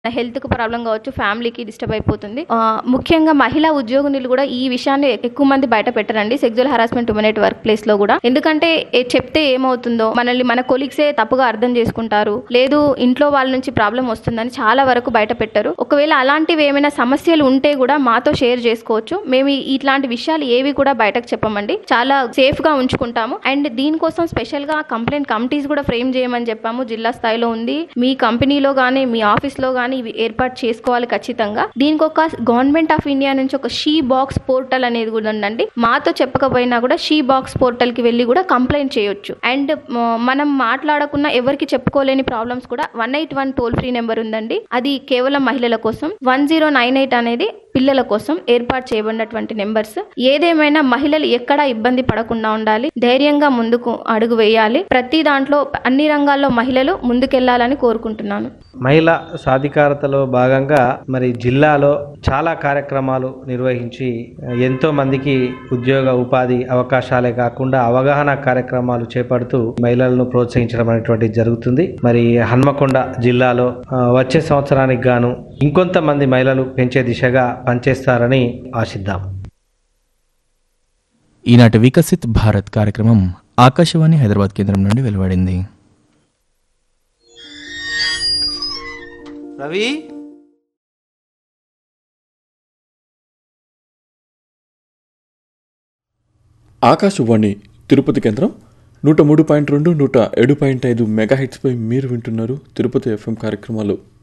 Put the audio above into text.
health కు problem కావచ్చు ఫ్యామిలీకి డిస్టర్బ్ అయిపోతుంది ఆ, ముఖ్యంగా మహిళా ఉద్యోగినులు కూడా ఈ విషయాన్ని ఎక్కువ మంది బయట పెట్టరండి sexual harassment women at work place లో కూడా ఎందుకంటే ఏ- చెప్తే ఏమవుతుందో మనల్ని మన కొలీగ్సే తప్పుగా అర్థం చేసుకుంటారు లేదు ఇంట్లో వాళ్ళ నుంచి ప్రాబ్లం వస్తుందని చాలా వరకు బయట పెట్టరు ఒకవేళ అలాంటివి ఏమైనా సమస్యలు ఉంటే కూడా మాతో షేర్ చేసుకోవచ్చు మేము ఈ- ఇట్లాంటి విషయాలు ఏవి కూడా బయటకు చెప్పమండి చాలా సేఫ్ గా ఉంచుకుంటాము అండ్ దీనికోసం స్పెషల్ గా కంప్లైంట్ కమిటీస్ కూడా ఫ్రేమ్ చేయమని చెప్పాము జిల్లా స్థాయిలో ఉంది మీ కంపెనీలో కానీ మీ ఆఫీస్ లో కానీ ఇవి ఏర్పాటు చేసుకోవాలి ఖచ్చితంగా దీనికి ఒక గవర్నమెంట్ ఆఫ్ ఇండియా నుంచి ఒక షీ బాక్స్ పోర్టల్ అనేది కూడా ఉందండి మాతో చెప్పకపోయినా కూడా షీ బాక్స్ పోర్టల్ కి వెళ్ళి కూడా కంప్లైంట్ చేయొచ్చు అండ్ మనం మాట్లాడకున్న ఎవరికి చెప్పుకోలేని ప్రాబ్లమ్స్ కూడా one eight one toll free number ఉందండి అది కేవలం మహిళల కోసం వన్ జీరో నైన్ ఎయిట్ అనేది పిల్లల కోసం ఏర్పాటు చేయబడినటువంటి నెంబర్స్ ఏదేమైనా మహిళలు ఎక్కడా ఇబ్బంది పడకుండా ఉండాలి ధైర్యంగా ముందుకు అడుగు వేయాలి ప్రతి దాంట్లో అన్ని రంగాల్లో మహిళలు ముందుకెళ్లాలని కోరుకుంటున్నాను మహిళా సాధికారతలో భాగంగా మరి జిల్లాలో చాలా కార్యక్రమాలు నిర్వహించి ఎంతో మందికి ఉద్యోగ ఉపాధి అవకాశాలే కాకుండా అవగాహన కార్యక్రమాలు చేపడుతూ మహిళలను ప్రోత్సహించడం అనేటువంటిది జరుగుతుంది మరి హన్మకొండ జిల్లాలో ఆ, వచ్చే సంవత్సరానికి గాను ఇంకొంతమంది మహిళలు పెంచే దిశగా పనిచేస్తారని ఆశిద్దాం ఈనాటి వికసిత్ భారత్ కార్యక్రమం ఆకాశవాణి హైదరాబాద్ కేంద్రం నుండి వెలువడింది రవి ఆకాశవాణి తిరుపతి కేంద్రం నూట మూడు పాయింట్ రెండు నూట ఏడు పాయింట్ ఐదు మెగాహెట్స్పై మీరు వింటున్నారు తిరుపతి ఎఫ్ఎం కార్యక్రమాలు